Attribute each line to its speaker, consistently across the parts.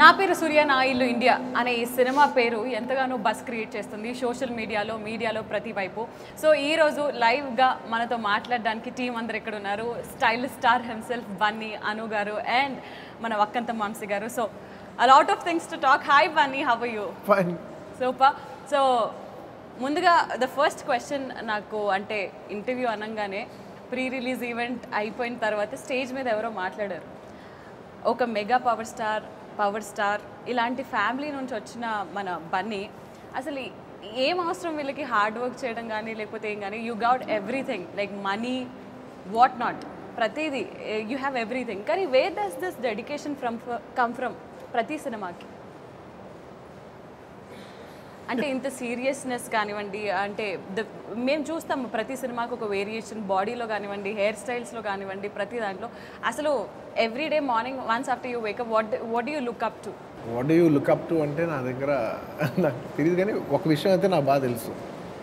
Speaker 1: నా పేరు సూర్య నా ఇల్లు ఇండియా అనే ఈ సినిమా పేరు ఎంతగానో బస్ క్రియేట్ చేస్తుంది సోషల్ మీడియాలో మీడియాలో ప్రతి వైపు సో ఈ రోజు లైవ్గా మనతో మాట్లాడడానికి టీం అందరు ఇక్కడ ఉన్నారు style star himself Bunny Anu గారు అండ్ మన వక్కంత మాంసి గారు so a lot of things to talk hi Bunny how you
Speaker 2: fine
Speaker 1: super so ముందుగా ద ఫస్ట్ క్వశ్చన్ నాకు అంటే ఇంటర్వ్యూ అనగానే ప్రీ రిలీజ్ ఈవెంట్ అయిపోయిన తర్వాత స్టేజ్ మీద ఎవరో మాట్లాడారు ఒక mega power star power star ఇలాంటి ఫ్యామిలీ నుంచి వచ్చిన మన బన్నీ అసలు ఏం అవసరం వీళ్ళకి హార్డ్ వర్క్ చేయడం కానీ లేకపోతే ఏం కానీ you got everything like money what not ప్రతిదీ యూ హ్యావ్ ఎవ్రీథింగ్ కానీ way thus this dedication from come from ప్రతి సినిమాకి అంటే ఇంత సీరియస్నెస్ కానివ్వండి అంటే ద మేము చూస్తాము ప్రతి సినిమాకి ఒక వేరియేషన్ బాడీలో కానివ్వండి హెయిర్ స్టైల్స్లో కానివ్వండి ప్రతి దాంట్లో అసలు every day morning once after you wake up what what you look up to
Speaker 2: what do you look up to అంటే నా దగ్గర నాకు తెలియదు కానీ ఒక విషయం అయితే నాకు బాగా తెలుసు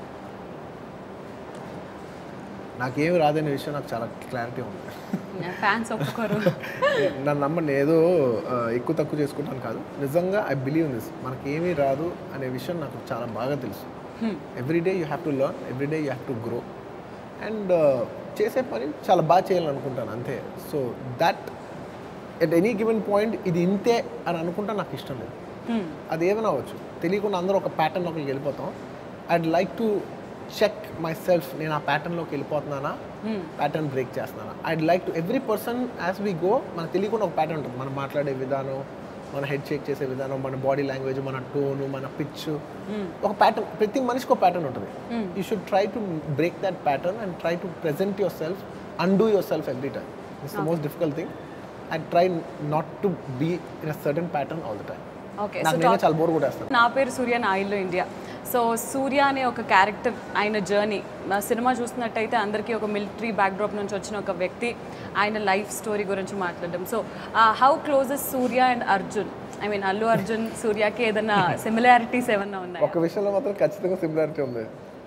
Speaker 2: నాకేమి రాదనే విషయం నాకు చాలా క్లారిటీ ఉంది
Speaker 1: ఫ్యాన్స్ ఒప్పుకోరు
Speaker 2: నన్ను నమ్మండి ఏదో ఆ, ఎక్కువ తక్కువ చేసుకుంటాను కాదు నిజంగా ఐ బిలీవ్ ఇన్ దిస్ మనకేమీ రాదు అనే విషయం నాకు చాలా బాగా తెలుసు every day you have to learn every day you have to grow and చేసే పని చాలా బాగా చేయాలనుకుంటాను అంతే so that at any given point ఇది ఇంతే అని అనుకుంటా నాకు ఇష్టం లేదు అది ఏమైనా అవ్వచ్చు తెలియకుండా అందరూ ఒక ప్యాటర్న్లోకి వెళ్ళిపోతాం I'd like to check myself నేను ఆ ప్యాటర్న్లోకి వెళ్ళిపోతున్నానా ప్యాటర్న్ బ్రేక్ చేస్తున్నానా I'd like to every person as we go మనకు తెలియకుండా ఒక ప్యాటర్న్ ఉంటుంది మనం మాట్లాడే విధానం మన హెడ్ షేక్ చేసే విధానం మన బాడీ లాంగ్వేజ్ మన టోను మన పిచ్ ఒక ప్యాటర్న్ ప్రతి మనిషికి ఒక ప్యాటర్న్ ఉంటుంది you should try to break that pattern and try to present yourself and yourself every time it's the most difficult thing I try not to be in a certain pattern all the time
Speaker 1: okay
Speaker 2: నాకు నేనే చాలా bore కొట్టేస్తాను
Speaker 1: నా పేరు సూర్య నా ఇల్లు India so సూర్య అనే ఒక క్యారెక్టర్ ఆయన జర్నీ నా సినిమా చూసినట్టయితే అందరికీ ఒక మిలిటరీ బ్యాక్డ్రాప్ నుంచి వచ్చిన ఒక వ్యక్తి ఆయన లైఫ్ స్టోరీ గురించి మాట్లాడడం so how closes Surya and Arjun I mean Allu Arjun సూర్యకి ఏదైనా సిమిలారిటీస్ ఏమన్నా ఉన్నాయి
Speaker 2: ఒక విషయంలో మాత్రం ఖచ్చితంగా సిమిలారిటీ ఉంది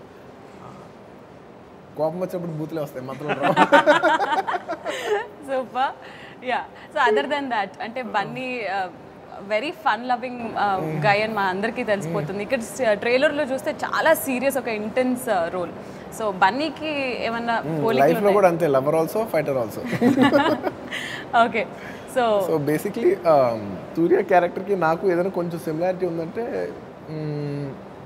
Speaker 2: కోపం వచ్చినప్పుడు బూతులే వస్తాయి మాత్రం
Speaker 1: super yeah so other then that అంటే Bunny very fun loving guy అని మా అందరికీ తెలిసిపోతుంది ఇక్కడ ట్రైలర్లో చూస్తే చాలా సీరియస్ ఒక ఇంటెన్స్ రోల్ సో బన్నీకి ఏమన్నా పోలికలు
Speaker 2: లైఫ్ లో కూడా అంతే lover also fighter also
Speaker 1: okay so
Speaker 2: so basically Surya క్యారెక్టర్కి నాకు ఏదైనా కొంచెం సిమిలారిటీ ఉందంటే మ్మ్,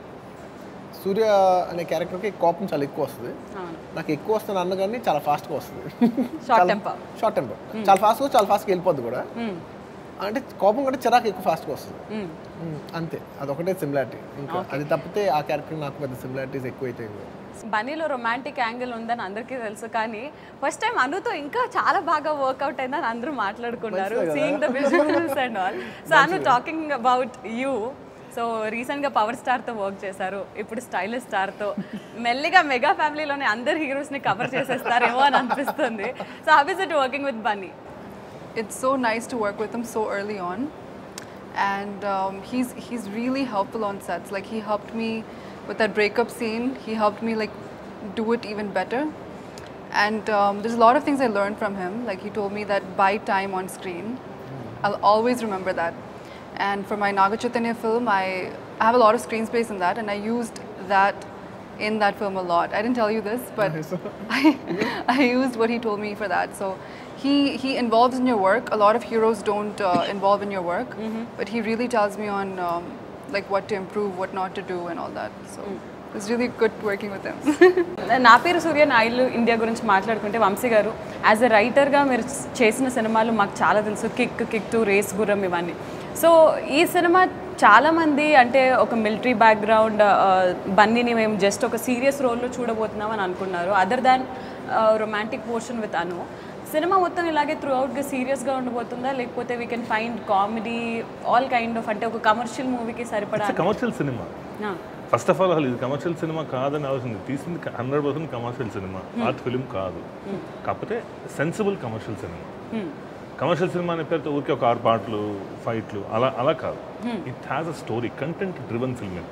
Speaker 2: సూర్య అనే క్యారెక్టర్కి కోపం చాలా ఎక్కువ వస్తుంది
Speaker 1: అవును
Speaker 2: నాకు ఎక్కువ వస్తుంది అన్న కానీ చాలా ఫాస్ట్గా వస్తుంది
Speaker 1: షార్ట్ టెంపర్
Speaker 2: షార్ట్ టెంపర్ చాలా ఫాస్ట్గా చాలా ఫాస్ట్గా వెళ్ళిపోద్ది కూడా అంటే కోపం కూడా చిరాకు ఎక్కువ ఫాస్ట్గా వస్తుంది మ్మ్, అంతే అదొకటే సిమిలారిటీ ఇంకా అది తప్పితే ఆ క్యారెక్టర్ నాకు పెద్ద సిమిలారిటీస్ ఎక్కువ అయితే
Speaker 1: బన్నీలో రొమాంటిక్ యాంగిల్ ఉందని అందరికీ తెలుసు కానీ ఫస్ట్ టైం అనుతో ఇంకా చాలా బాగా వర్కౌట్ అయిందని అందరూ మాట్లాడుకున్నారు seeing the visuals and all so Anu talking about you so రీసెంట్గా పవర్ స్టార్తో వర్క్ చేశారు ఇప్పుడు స్టైలిష్ స్టార్తో మెల్లిగా మెగా ఫ్యామిలీలోనే అందరు హీరోస్ని కవర్ చేసేస్తారేమో అని అనిపిస్తుంది so how is it working with Bunny
Speaker 3: it's so nice to work with him so early on and um, he's he's really helpful on sets like he helped me with that breakup scene he helped me like do it even better and um, there's a lot of things i learned from him like he told me that buy time on screen i'll always remember that and for my naga chaitanya film i, I have a lot of screen space in that and i used that in that film a lot i didn't tell you this but I, I used what he told me for that. So he he involves in your work. A lot of heroes don't uh, involve in your work, but he really tells me on um, like what to improve, what not to do, and all that. So it's really good working with him.
Speaker 1: నా పేరు సూర్య నా ఇల్లు India గురించి మాట్లాడుకుంటే వంశీ గారు as a రైటర్గా మీరు చేసిన సినిమాలు మాకు చాలా తెలుసు కిక్ కిక్ టు రేస్ గుర్రం ఇవన్నీ సో ఈ సినిమా చాలామంది అంటే ఒక మిలిటరీ బ్యాక్గ్రౌండ్ బన్నీని మేము జస్ట్ ఒక సీరియస్ రోల్లో చూడబోతున్నాం అని అనుకున్నారు other than romantic portion with Anu సినిమా మొత్తం ఇలాగే త్రూ అవుట్గా సీరియస్గా ఉండబోతుందా లేకపోతే we can find comedy all kind of అంటే ఒక కమర్షియల్ మూవీకి సరిపడా
Speaker 4: కమర్షియల్ సినిమా
Speaker 1: ఆ,
Speaker 4: ఫస్ట్ ఆఫ్ ఆల్ అసలు ఇది కమర్షియల్ సినిమా కాదని ఆలోచన తీసింది హండ్రెడ్ పర్సెంట్ కమర్షియల్ సినిమా ఆర్ట్ ఫిలిం కాదు కాకపోతే సెన్సిబుల్ కమర్షియల్ సినిమా
Speaker 1: hmm.
Speaker 4: కమర్షియల్ సినిమా అనే పేరుతో ఊరికే ఒక ఆరు పాటలు ఫైట్లు అలా అలా కాదు it has a story content driven film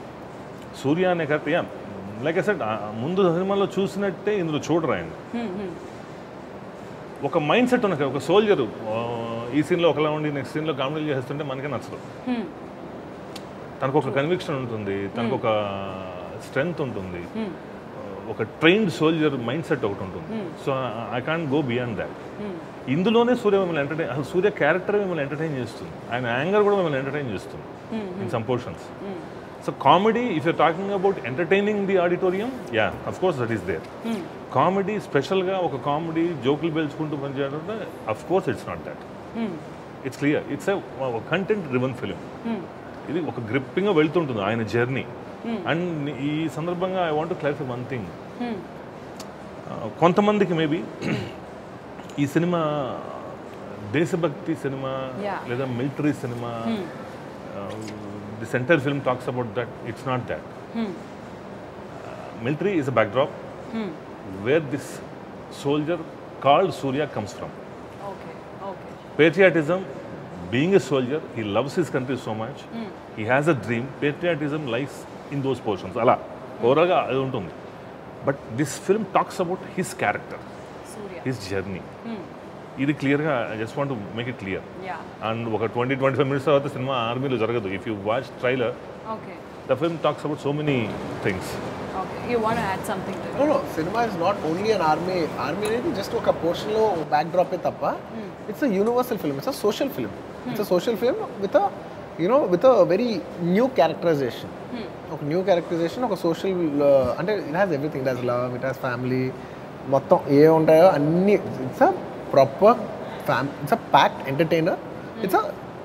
Speaker 4: Surya అనే క్యారెక్టర్ యా లైక్ సెడ్ ముందు సినిమాలో చూసినట్టే ఇందులో చూడరు ఆయన ఒక మైండ్ సెట్ ఉన్న ఒక సోల్జర్ ఈ సీన్లో ఒకలా ఉండి నెక్స్ట్ సీన్లో కామెడీ చేస్తుంటే మనకే నచ్చదు తనకు ఒక కన్విక్షన్ ఉంటుంది తనకు ఒక స్ట్రెంగ్త్ ఉంటుంది ఒక ట్రైన్డ్ సోల్జర్ మైండ్ సెట్ ఒకటి ఉంటుంది so I can't go beyond that ఇందులోనే సూర్య మిమ్మల్ని ఎంటర్టైన్ అసలు సూర్య క్యారెక్టర్ మిమ్మల్ని ఎంటర్టైన్ చేస్తుంది ఆయన యాంగర్ కూడా మిమ్మల్ని ఎంటర్టైన్ చేస్తుంది in some portions so comedy if you're talking about entertaining the auditorium yeah of course that is there comedy స్పెషల్గా ఒక కామెడీ జోకులు పేల్చుకుంటూ పనిచేయడం of course it's not that it's clear it's content driven film ఇది ఒక గ్రిప్పింగ్గా వెళ్తుంటుంది ఆయన జర్నీ అండ్ ఈ సందర్భంగా I want clarify one thing కొంతమందికి మేబీ ఈ సినిమా దేశభక్తి సినిమా
Speaker 1: Yeah.
Speaker 4: లేదా మిలిటరీ సినిమా the centre film talks about that it's not that military is a backdrop where this soldier called Surya comes from
Speaker 1: okay okay
Speaker 4: patriotism being a soldier he loves his country so much he has a dream patriotism lies in those portions అలా ఓవరాల్గా అది ఉంటుంది but this film talks about his character
Speaker 1: Surya
Speaker 4: his journey ఇది క్లియర్గా I just want make it clear
Speaker 1: yeah
Speaker 4: and ఒక twenty twenty five minutes తర్వాత సినిమా ఆర్మీలో జరగదు if you watch trailer
Speaker 1: okay
Speaker 4: the film talks about so many things
Speaker 1: okay you want add something to
Speaker 2: no no సినిమా is not only an army army అనేది just ఒక పోర్షన్లో బ్యాక్ డ్రాపే తప్ప it's a universal film it's a social film it's a social film with you know with a very new characterization ఒక new characterization ఒక social అంటే it has everything it has love it has family మొత్తం ఏ ఉంటాయో అన్ని it's a proper fam it's a packed entertainer it's a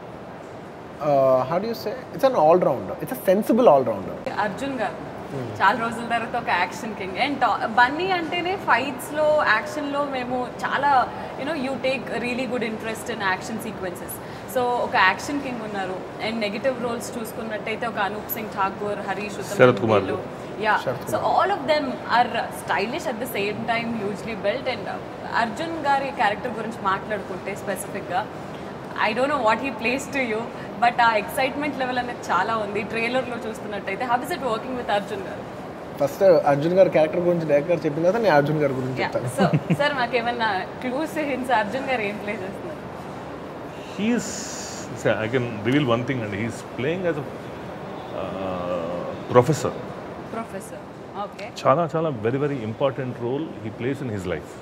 Speaker 2: how do say it's an all rounder it's a sensible all rounder
Speaker 1: Arjun గారు చాలా రోజుల తర్వాత ఒక యాక్షన్ కింగ్ అండ్ బన్నీ అంటేనే ఫైట్స్లో యాక్షన్లో మేము చాలా you know you take really good interest in action sequences so ఒక యాక్షన్ కింగ్ ఉన్నారు అండ్ నెగిటివ్ రోల్స్ చూసుకున్నట్టయితే ఒక Anoop Singh Thakur Harish
Speaker 4: Sarath Kumar.
Speaker 1: Yeah so all of them are stylish at the same time hugely belt and Arjun గారి character గురించి మాట్లాడుకుంటే స్పెసిఫిక్గా I don't know what he plays to you but ఆ excitement level అనేది చాలా ఉంది ట్రైలర్లో చూస్తున్నట్టయితే how is it working with Arjun గారు
Speaker 2: ఫస్ట్ అర్జున్ గారి క్యారెక్టర్ గురించి డైరెక్ట్ గారు చెప్పిన తర్వాత నేను అర్జున్ గారి గురించి చెప్తాను
Speaker 1: సో సార్ మాకు ఏమన్నా క్లూస్ హింట్స్ అర్జున్ గారు ఏం ప్లే చేస్తున్నారు
Speaker 4: he's say, I can reveal one thing and he's playing as a uh, professor
Speaker 1: professor okay
Speaker 4: చాలా చాలా very very important role he plays in his life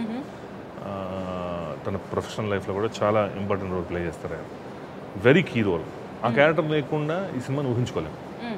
Speaker 4: తన ప్రొఫెషనల్ లైఫ్లో కూడా చాలా ఇంపార్టెంట్ రోల్ ప్లే చేస్తారు ఆయన వెరీ కీ రోల్ ఆ character లేకుండా ఈ సినిమాని ఊహించుకోలేము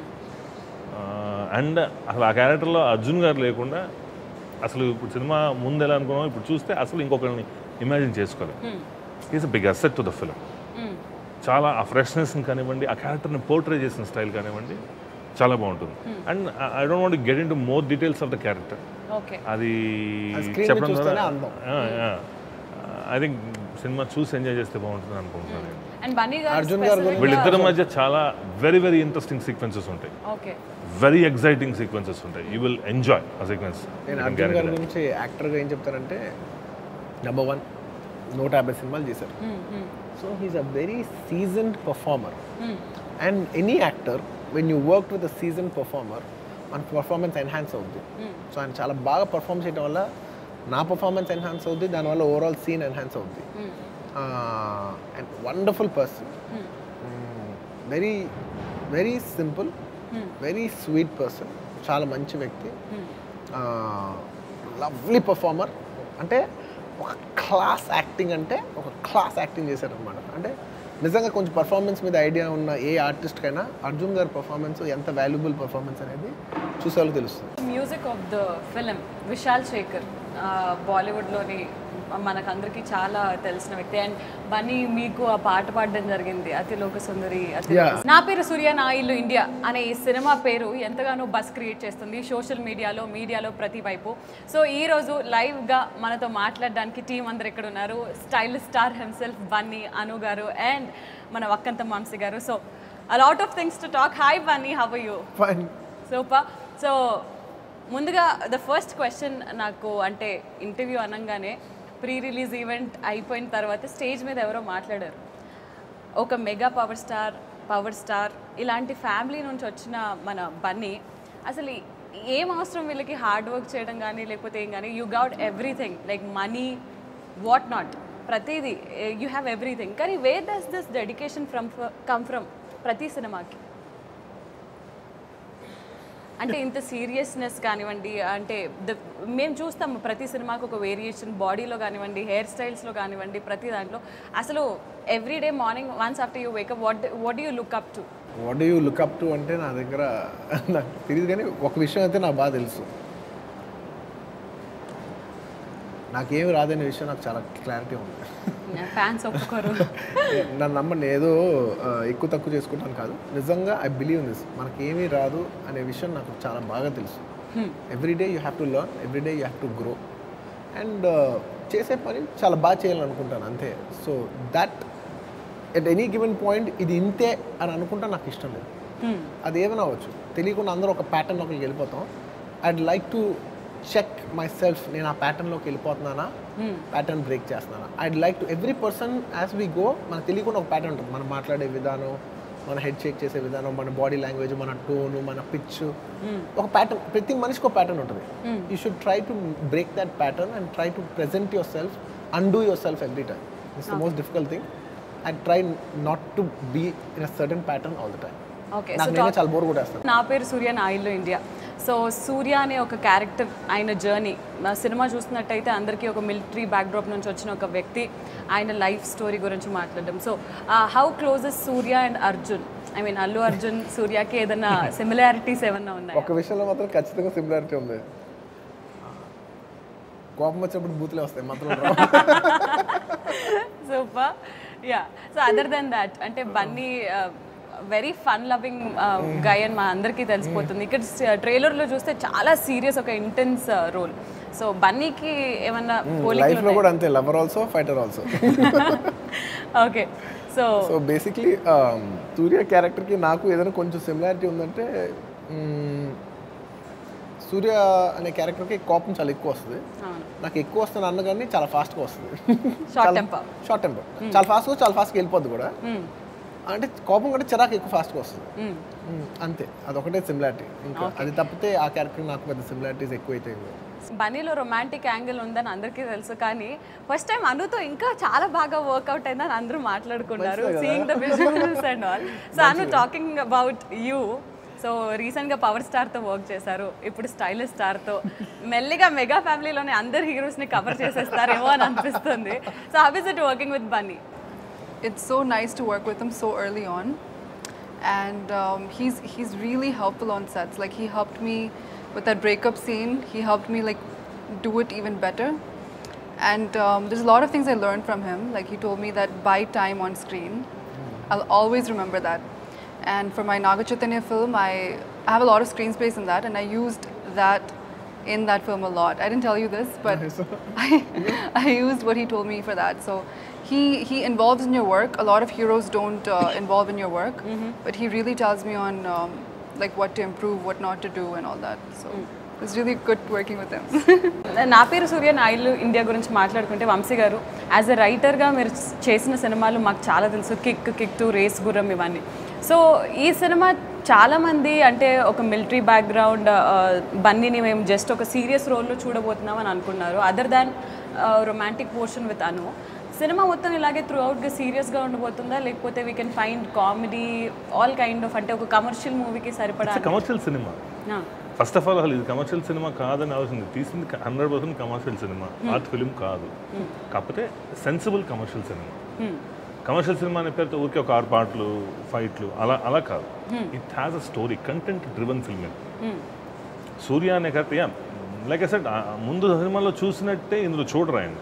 Speaker 4: అండ్ అసలు ఆ క్యారెక్టర్లో అర్జున్ గారు లేకుండా అసలు ఇప్పుడు సినిమా ముందు ఎలా అనుకున్నాం ఇప్పుడు చూస్తే అసలు ఇంకొకరిని ఇమాజిన్ చేసుకోలేము is a big asset to the film చాలా ఆ ఫ్రెష్నెస్ని కానివ్వండి ఆ క్యారెక్టర్ని పోర్ట్రే చేసిన స్టైల్ కానివ్వండి చాలా బాగుంటుంది and I don't want get into more details of the character
Speaker 1: okay
Speaker 4: అది
Speaker 2: ఆ screen మీద
Speaker 4: చెప్పడం
Speaker 2: చూస్తేనే
Speaker 4: ద్వారా
Speaker 2: అందం.
Speaker 4: ఐ థింక్ సినిమా చూసి ఎంజాయ్ చేస్తే బాగుంటుంది అనుకుంటున్నాను నేను.
Speaker 1: అండ్ బన్నీ గారు
Speaker 2: అర్జున్ గారి గురించి-
Speaker 4: వీళ్ళిద్దరి మధ్య చాలా వెరీ వెరీ ఇంట్రెస్టింగ్ సీక్వెన్సెస్ ఉంటాయి
Speaker 1: ఓకే
Speaker 4: వెరీ ఎగ్జైటింగ్ సీక్వెన్సెస్ ఉంటాయి యూ విల్ ఎంజాయ్ ఆ సీక్వెన్స్
Speaker 2: నేను అర్జున్ గారి గురించి యాక్టర్గా ఏం చెప్తారంటే నెంబర్ వన్ నూట యాభై సినిమాలు చేశారు so he's a very seasoned performer and any actor when you work with a season performer మన పర్ఫార్మెన్స్ ఎన్హాన్స్ అవుద్ది సో ఆయన చాలా బాగా పర్ఫామ్ చేయడం వల్ల నా పర్ఫార్మెన్స్ ఎన్హాన్స్ అవుద్ది దానివల్ల ఓవరాల్ సీన్ ఎన్హాన్స్ అవుద్ది and wonderful person very very simple very sweet person చాలా మంచి వ్యక్తి లవ్లీ పర్ఫార్మర్ అంటే ఒక క్లాస్ యాక్టింగ్ అంటే ఒక క్లాస్ యాక్టింగ్ చేశారనమాట అంటే నిజంగా కొంచెం పర్ఫార్మెన్స్ మీద ఐడియా ఉన్న ఏ ఆర్టిస్ట్కైనా అర్జున్ గారి పర్ఫార్మెన్స్ ఎంత వాల్యుబుల్ పర్ఫార్మెన్స్ అనేది చూసే వాళ్ళకి తెలుస్తుంది
Speaker 1: music of the film Vishal Shekhar బాలీవుడ్లోని మనకందరికీ చాలా తెలిసిన వ్యక్తి అండ్ బన్నీ మీకు ఆ పాట పాడడం జరిగింది అతి లోక సుందరి అతి
Speaker 2: Yeah.
Speaker 1: లోక- నా పేరు సూర్య నా ఇల్లు ఇండియా అనే ఈ సినిమా పేరు ఎంతగానో బస్ క్రియేట్ చేస్తుంది సోషల్ మీడియాలో మీడియాలో ప్రతి వైపు సో ఈ రోజు లైవ్గా మనతో మాట్లాడడానికి టీం అందరు ఇక్కడ ఉన్నారు style star himself Bunny Anu గారు అండ్ మన వక్కంత మాంసి గారు so a lot of things to talk hi Bunny how you
Speaker 2: fine
Speaker 1: super so ముందుగా ద ఫస్ట్ క్వశ్చన్ నాకు అంటే ఇంటర్వ్యూ అనగానే ప్రీ రిలీజ్ ఈవెంట్ అయిపోయిన తర్వాత స్టేజ్ మీద ఎవరో మాట్లాడారు ఒక mega power star power star ఇలాంటి ఫ్యామిలీ నుంచి వచ్చిన మన బన్నీ అసలు ఏం అవసరం వీళ్ళకి హార్డ్ వర్క్ చేయడం కానీ లేకపోతే ఏం కానీ you got everything like money what not ప్రతిదీ యూ హ్యావ్ ఎవ్రీథింగ్ కానీ way does this dedication from come from ప్రతి సినిమాకి అంటే ఇంత సీరియస్నెస్ కానివ్వండి అంటే ద మేము చూస్తాము ప్రతి సినిమాకి ఒక వేరియేషన్ బాడీలో కానివ్వండి హెయిర్ స్టైల్స్లో కానివ్వండి ప్రతి దాంట్లో అసలు every day morning once after you wake up what what you look up to
Speaker 2: what you look up to అంటే నా దగ్గర నాకు తెలియదు కానీ ఒక విషయం అయితే నాకు బాగా తెలుసు నాకేమి రాదనే విషయం నాకు చాలా క్లారిటీ ఉంది
Speaker 1: ఫ్యాన్స్ ఒప్పుకోరు
Speaker 2: నన్ను నమ్మండి ఏదో ఆ, ఎక్కువ తక్కువ చేసుకుంటాను కాదు నిజంగా ఐ బిలీవ్ దిస్ మనకేమీ రాదు అనే విషయం నాకు చాలా బాగా తెలుసు everyday you have to learn everyday you have to grow and చేసే పని చాలా బాగా చేయాలనుకుంటాను అంతే so that at any given point ఇది ఇంతే అని అనుకుంటా నాకు ఇష్టం లేదు అది ఏమైనా అవ్వచ్చు తెలియకుండా అందరూ ఒక ప్యాటర్న్లోకి వెళ్ళిపోతాం I'd like to check myself నేను ఆ ప్యాటర్న్లోకి వెళ్ళిపోతున్నానా ప్యాటర్న్ బ్రేక్ చేస్తున్నానా I'd like to every person as we go మనకు తెలియకుండా ఒక ప్యాటర్న్ ఉంటుంది మనం మాట్లాడే విధానం మన హెడ్ షేక్ చేసే విధానం మన బాడీ లాంగ్వేజ్ మన టోను మన పిచ్ ఒక ప్యాటర్న్ ప్రతి మనిషికి ఒక ప్యాటర్న్ ఉంటుంది you should try to break that pattern and try to present yourself undo yourself every time it's the most difficult thing and try not to be in a certain pattern all the time
Speaker 1: okay
Speaker 2: నాకు నేనే చాలా bore కొట్టేస్తాను
Speaker 1: నా పేరు సూర్య నా ఇల్లు India so సూర్య అనే ఒక క్యారెక్టర్ ఆయన జర్నీ నా సినిమా చూస్తున్నట్టయితే అందరికీ ఒక మిలిటరీ బ్యాక్డ్రాప్ నుంచి వచ్చిన ఒక వ్యక్తి ఆయన లైఫ్ స్టోరీ గురించి మాట్లాడడం so how closes Surya and Arjun I mean Allu Arjun సూర్యకి ఏదైనా సిమిలారిటీస్ ఏమన్నా ఉన్నాయి
Speaker 2: ఒక విషయంలో మాత్రం ఖచ్చితంగా సిమిలారిటీ ఉంది కోపం వచ్చినప్పుడు బూతులే వస్తాయి మాత్రం
Speaker 1: super yeah so other then that అంటే Bunny very fun loving guy అని మా అందరికీ తెలిసిపోతుంది ఇక్కడ ట్రైలర్లో చూస్తే చాలా సీరియస్ ఒక ఇంటెన్స్ రోల్ సో బన్నీకి ఏమన్నా పోలికలు
Speaker 2: లైఫ్లో కూడా అంతే lover also fighter also
Speaker 1: okay so
Speaker 2: so basically Surya క్యారెక్టర్కి నాకు ఏదైనా కొంచెం సిమిలారిటీ ఉందంటే మ్మ్, సూర్య అనే క్యారెక్టర్కి కోపం చాలా ఎక్కువ వస్తుంది
Speaker 1: అవును
Speaker 2: నాకు ఎక్కువ వస్తుంది అన్న కానీ చాలా ఫాస్ట్గా వస్తుంది
Speaker 1: షార్ట్ టెంపర్
Speaker 2: షార్ట్ టెంపర్ చాలా ఫాస్ట్గా చాలా ఫాస్ట్గా వెళ్ళిపోద్ది కూడా అంటే కోపం కంటే చిరాకు ఎక్కువ ఫాస్ట్గా వస్తుంది మ్మ్, అంతే అదొకటే సిమిలారిటీ ఇంకా అది తప్పితే ఆ క్యారెక్టర్ నాకు పెద్ద సిమిలారిటీస్ ఎక్కువైతే ఏం లేవు.
Speaker 1: బన్నీలో రొమాంటిక్ యాంగిల్ ఉందని అందరికీ తెలుసు కానీ ఫస్ట్ టైం అనుతో ఇంకా చాలా బాగా వర్కౌట్ అయిందని అందరూ మాట్లాడుకున్నారు seeing the visuals and all so Anu talking about you so రీసెంట్గా పవర్ స్టార్తో వర్క్ చేశారు ఇప్పుడు స్టైలిష్ స్టార్తో మెల్లిగా మెగా ఫ్యామిలీలోనే అందరు హీరోస్ని కవర్ చేసేస్తారేమో అని అనిపిస్తుంది so how is it working with Bunny
Speaker 3: It's so nice to work with him so early on, and um, he's he's really helpful on sets. Like he helped me with that breakup scene. He helped me like do it even better. And um, there's a lot of things I learned from him. Like he told me that buy time on screen. I'll always remember that. And for my Naga Chaitanya film, I, I have a lot of screen space in that, and I used that in that film a lot. I didn't tell you this, but I, I used what he told me for that. So he, he involves in your work. A lot of heroes don't uh, involve in your work, but he really tells me on um, like what to improve, what not to do, and all that. So it's really good working with him.
Speaker 1: నా పేరు సూర్య నా ఇల్లు India గురించి మాట్లాడుకుంటే వంశీ గారు as a రైటర్గా మీరు చేసిన సినిమాలు మాకు చాలా తెలుసు కిక్ కిక్ టు రేస్ గుర్రం ఇవన్నీ సో ఈ సినిమా చాలామంది అంటే ఒక మిలిటరీ బ్యాక్గ్రౌండ్ బన్నీని మేము జస్ట్ ఒక సీరియస్ రోల్లో చూడబోతున్నాం అని అనుకున్నారు other than romantic portion with Anu సినిమా మొత్తం ఇలాగే త్రూ అవుట్గా సీరియస్గా ఉండబోతుందా లేకపోతే we can find comedy all kind of అంటే ఒక కమర్షియల్ మూవీకి సరిపడా
Speaker 4: కమర్షియల్ సినిమా
Speaker 1: ఆ,
Speaker 4: ఫస్ట్ ఆఫ్ ఆల్ అసలు ఇది కమర్షియల్ సినిమా కాదని అవసరం తీసింది హండ్రెడ్ పర్సెంట్ కమర్షియల్ సినిమా ఆర్ట్ ఫిలిం కాదు కాకపోతే సెన్సిబుల్ కమర్షియల్ సినిమా కమర్షియల్ సినిమా అనే పేరుతో ఊరికే ఒక ఆరు పాటలు ఫైట్లు అలా అలా కాదు it has a story content driven film ఇది సూర్య అనే character yeah like I said ముందు సినిమాలో చూసినట్టే ఇందులో చూడరు ఆయన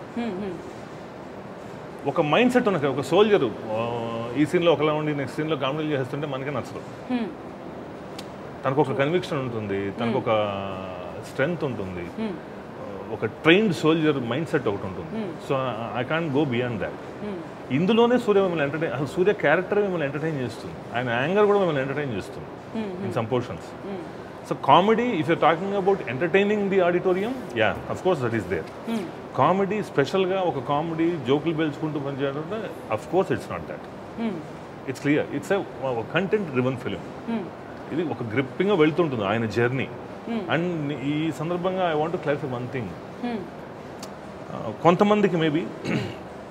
Speaker 4: ఒక మైండ్ సెట్ ఉన్న ఒక సోల్జరు ఈ సీన్లో ఒకలా ఉండి నెక్స్ట్ సీన్లో కామెడీ చేస్తుంటే మనకే నచ్చదు తనకు ఒక కన్విక్షన్ ఉంటుంది తనకు ఒక స్ట్రెంగ్త్ ఉంటుంది ఒక ట్రైన్డ్ సోల్జర్ మైండ్ సెట్ ఒకటి ఉంటుంది so I can't go beyond that ఇందులోనే సూర్య మిమ్మల్ని ఎంటర్టైన్ అసలు సూర్య క్యారెక్టర్ మిమ్మల్ని ఎంటర్టైన్ చేస్తుంది ఆయన యాంగర్ కూడా మిమ్మల్ని ఎంటర్టైన్ చేస్తుంది in some portions so comedy if you talking about entertaining the auditorium yeah of course that is there comedy స్పెషల్గా ఒక కామెడీ జోకులు పేల్చుకుంటూ పనిచేయడం of course it's not that it's clear it's a content driven film ఇది ఒక గ్రిప్పింగ్గా వెళ్తుంటుంది ఆయన జర్నీ అండ్ ఈ సందర్భంగా I want clarify one thing కొంతమందికి మేబీ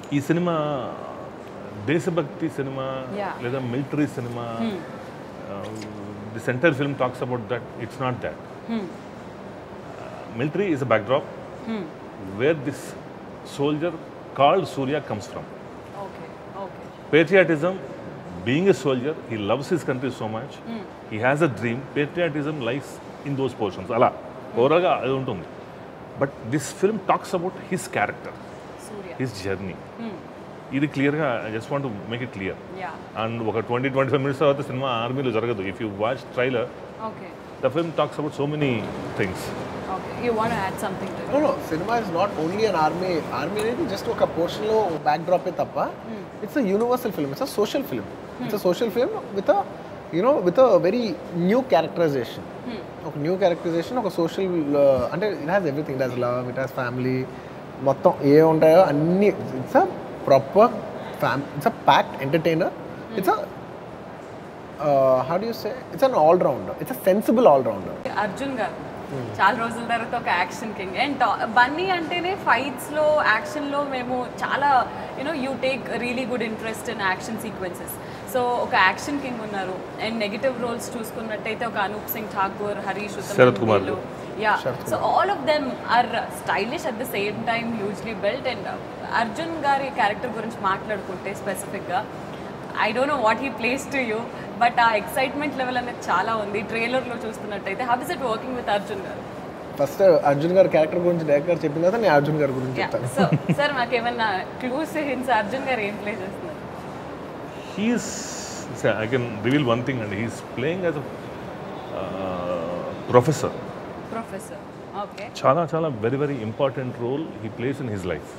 Speaker 4: ఈ సినిమా దేశభక్తి సినిమా
Speaker 1: Yeah.
Speaker 4: లేదా మిలిటరీ సినిమా the centre film talks about that it's not that military is a backdrop where this soldier called Surya comes from
Speaker 1: okay okay
Speaker 4: patriotism being a soldier he loves his country so much he has a dream patriotism lies in those portions అలా ఓవరాల్గా అది ఉంటుంది but this film talks about his character
Speaker 1: Surya
Speaker 4: his journey ఇది క్లియర్గా I just want make it clear
Speaker 1: yeah
Speaker 4: and ఒక twenty twenty five minutes తర్వాత సినిమా ఆర్మీలో జరగదు if you watch trailer
Speaker 1: okay
Speaker 4: the film talks about so many things
Speaker 1: okay you want add something to
Speaker 2: no no సినిమా is not only an army army అనేది just ఒక పోర్షన్లో బ్యాక్ డ్రాపే తప్ప it's a universal film it's a social film it's a social film with you know with a very new characterization ఒక new characterization ఒక social అంటే it has everything it has love it has family మొత్తం ఏ ఉంటాయో అన్ని it's a proper fam it's a packed entertainer it's a how do say it's an all rounder it's a sensible all rounder
Speaker 1: Arjun గారు చాలా రోజుల తర్వాత ఒక action king and Bunny అంటేనే ఫైట్స్లో యాక్షన్లో మేము చాలా you know you take really good interest in action sequences so ఒక యాక్షన్ కింగ్ ఉన్నారు అండ్ నెగిటివ్ రోల్స్ చూసుకున్నట్టయితే ఒక Anoop Singh Thakur Harish
Speaker 4: Sarath Kumar.
Speaker 1: Yeah so all of them are stylish at the same time hugely belt and Arjun గారి character గురించి మాట్లాడుకుంటే స్పెసిఫిక్గా I don't know what he plays to you but ఆ excitement level అనేది చాలా ఉంది ట్రైలర్లో చూస్తున్నట్టయితే how is it working with Arjun గారు
Speaker 2: ఫస్ట్ అర్జున్ గారి క్యారెక్టర్ గురించి డైరెక్ట్ గారు చెప్పిన తర్వాత నేను అర్జున్ గారి గురించి
Speaker 1: యా
Speaker 2: చెప్తాను
Speaker 1: సో సార్ మాకేమన్నా క్లూస్ హింట్స్ అర్జున్ గారు ఏం ప్లే చేస్తున్నారు
Speaker 4: he's I can reveal one thing and he's playing as a uh, professor
Speaker 1: professor okay
Speaker 4: చాలా చాలా very very important role he plays in his life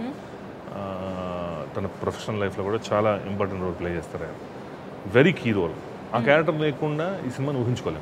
Speaker 4: తన ప్రొఫెషనల్ లైఫ్లో కూడా చాలా ఇంపార్టెంట్ రోల్ ప్లే చేస్తారు ఆయన వెరీ కీ రోల్ ఆ character లేకుండా ఈ సినిమాని ఊహించుకోలేం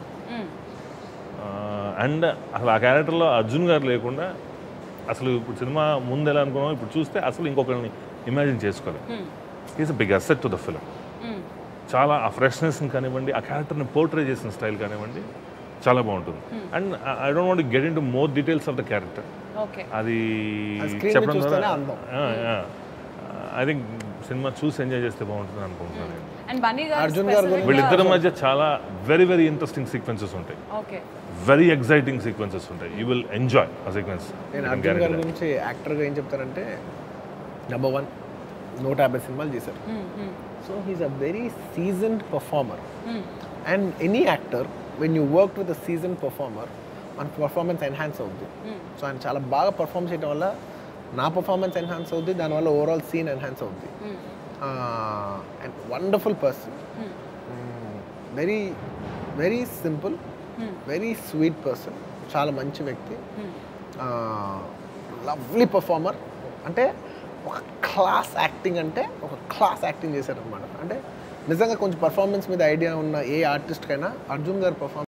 Speaker 4: అండ్ అసలు ఆ క్యారెక్టర్లో అర్జున్ గారు లేకుండా అసలు ఇప్పుడు సినిమా ముందు ఎలా అనుకున్నాం ఇప్పుడు చూస్తే అసలు ఇంకొకరిని ఇమాజిన్ చేసుకోలేం is a big asset to the film చాలా ఆ ఫ్రెష్నెస్ని కానివ్వండి ఆ క్యారెక్టర్ని పోర్ట్రే చేసిన స్టైల్ కానివ్వండి చాలా బాగుంటుంది and I don't want get into more details of the character
Speaker 1: okay
Speaker 4: అది
Speaker 2: ఆ screen మీద
Speaker 4: చెప్పడం
Speaker 2: చూస్తేనే
Speaker 4: ద్వారా
Speaker 2: అందం.
Speaker 4: ఐ థింక్ సినిమా చూసి ఎంజాయ్ చేస్తే బాగుంటుంది అనుకుంటున్నాను నేను.
Speaker 1: అండ్ బన్నీ గారు
Speaker 2: అర్జున్ గారు
Speaker 1: specific గా-
Speaker 4: వీళ్ళిద్దరి మధ్య చాలా వెరీ వెరీ ఇంట్రెస్టింగ్ సీక్వెన్సెస్ ఉంటాయి
Speaker 1: ఓకే
Speaker 4: వెరీ ఎగ్జైటింగ్ సీక్వెన్సెస్ ఉంటాయి యూ విల్ ఎంజాయ్ ఆ సీక్వెన్స్
Speaker 2: నేను అర్జున్ గారి గురించి యాక్టర్గా ఏం చెప్తానంటే నెంబర్ వన్ నూట యాభై సినిమాలు చేశారు so he's a very seasoned performer and any actor when you work with a season performer మన పర్ఫార్మెన్స్ ఎన్హాన్స్ అవుద్ది సో ఆయన చాలా బాగా పర్ఫామ్ చేయడం వల్ల నా పర్ఫార్మెన్స్ ఎన్హాన్స్ అవుద్ది దానివల్ల ఓవరాల్ సీన్ ఎన్హాన్స్ అవుద్ది and wonderful person very very simple very sweet person చాలా మంచి వ్యక్తి లవ్లీ పర్ఫార్మర్ అంటే ఒక క్లాస్ యాక్టింగ్ అంటే ఒక క్లాస్ యాక్టింగ్ చేశారనమాట అంటే నిజంగా కొంచెం పర్ఫార్మెన్స్ మీద ఐడియా ఉన్న ఏ ఆర్టిస్ట్కైనా అర్జున్ గారు పర్ఫార్మెన్స్